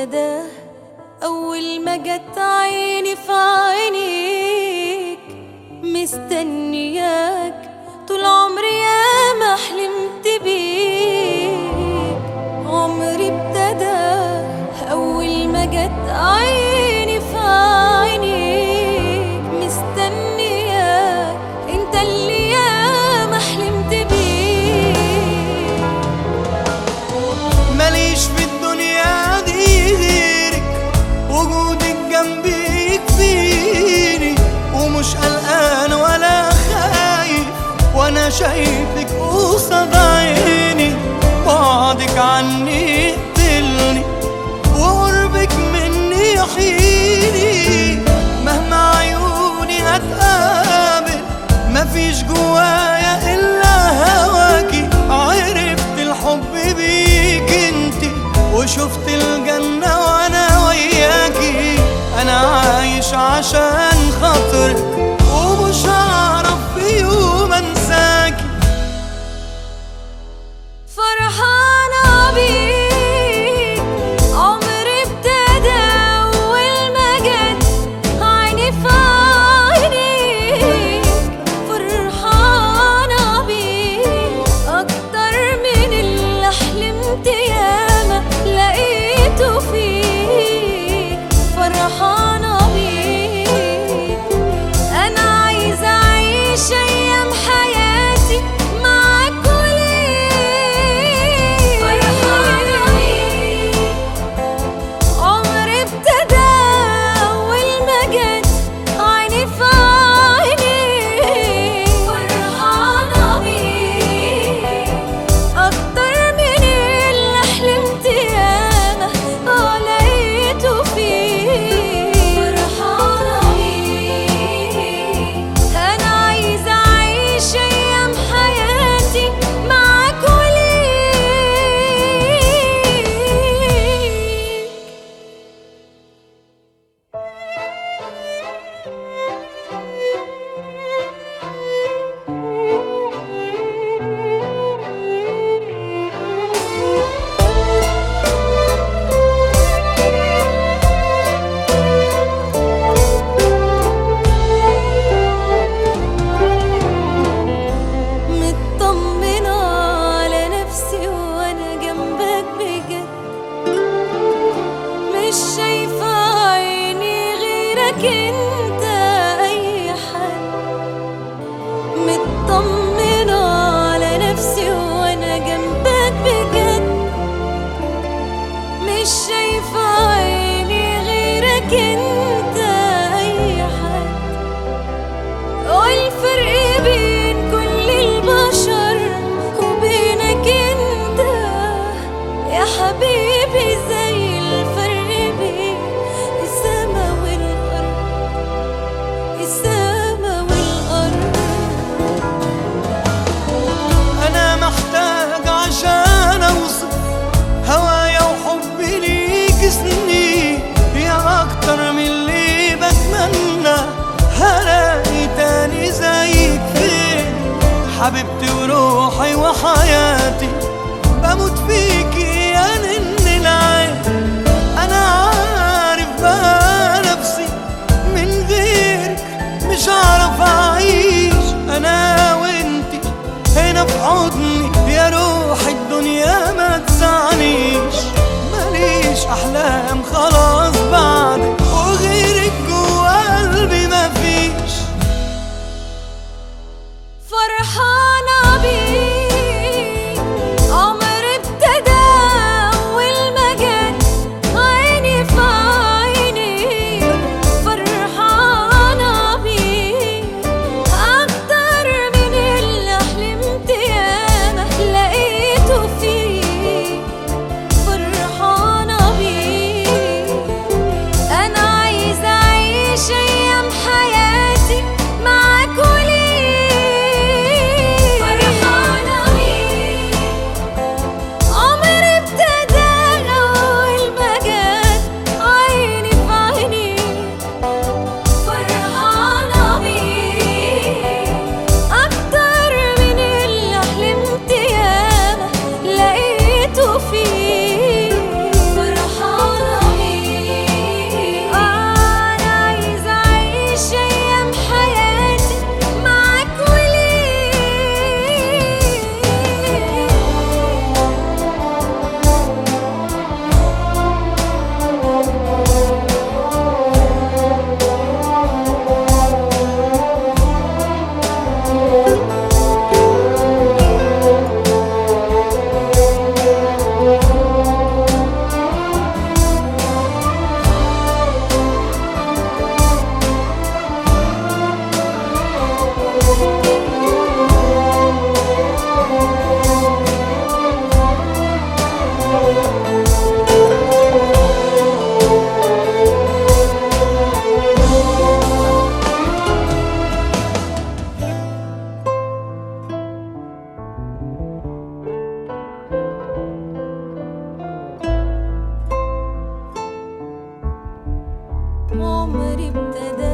ابتدى أول ما جت عيني في عينيك مستنياك طول عمري يا ما حلمت بيك عمري ابتدى أول ما جت عيني في عينيك مستنياك انت اللي يا ما حلمت بيك ماليش في الدنيا دي غيرك وجودك جنبي يكفيني ومش قلقان ولا خايف وانا شايفك قصاد عيني بعدك عني يقتلني وقربك مني يحييني مهما عيوني هتقابل مفيش جوايا الا هواكي عرفت الحب بيك انتي وشفت الجنة وانا وياكي انا عايش عشان خاطرك ومش هعرف في يوم انساكي فرحانة بيك عمري ابتدى أول ما جت عيني في عينيك فرحانة بيك أكتر من اللي حلمت ياما لقيته فيك فرحانة بيك أنا عايزة أعيش أيام حياتي معاك وليك فرحانة بيك عمري ابتدى أول ما جت عيني في عينيك فرحانة بيك أكتر من اللي حلمت ياما آه لقيته فيك فرحانة بيك أنا عايزة أعيش أيام حياتي معاك وليك مطمنة على نفسي وأنا جنبك بجد مش شايفة عيني غيرك انت أي حد مطمنة على نفسي وأنا جنبك بجد مش شايفة عيني غيرك انت أي حد والفرق بين كل البشر وبينك انت يا حبيبي زي الفرق بين السما والأرض السما والأرض انا محتاج عشان اوصف هوايا وحبي ليك سنين يا اكتر من اللي بتمنى هلاقي تاني زيك فين حبيبتي وروحي وحياتي بموت فيكي يا نن العين انا عارف بقى نفسي من غيرك مش هعرف اعيش انا وانتي هنا في حضني يا روح الدنيا ما تسعنيش ماليش احلام خلاص بعدك وغيرك جوا قلبي مفيش فرحانة بيك عمري ابتدى أول ما جت عيني في عينيك فرحانة بيك أكتر من اللي حلمت ياما لقيته فيك فرحانة بيك عمري ابتدى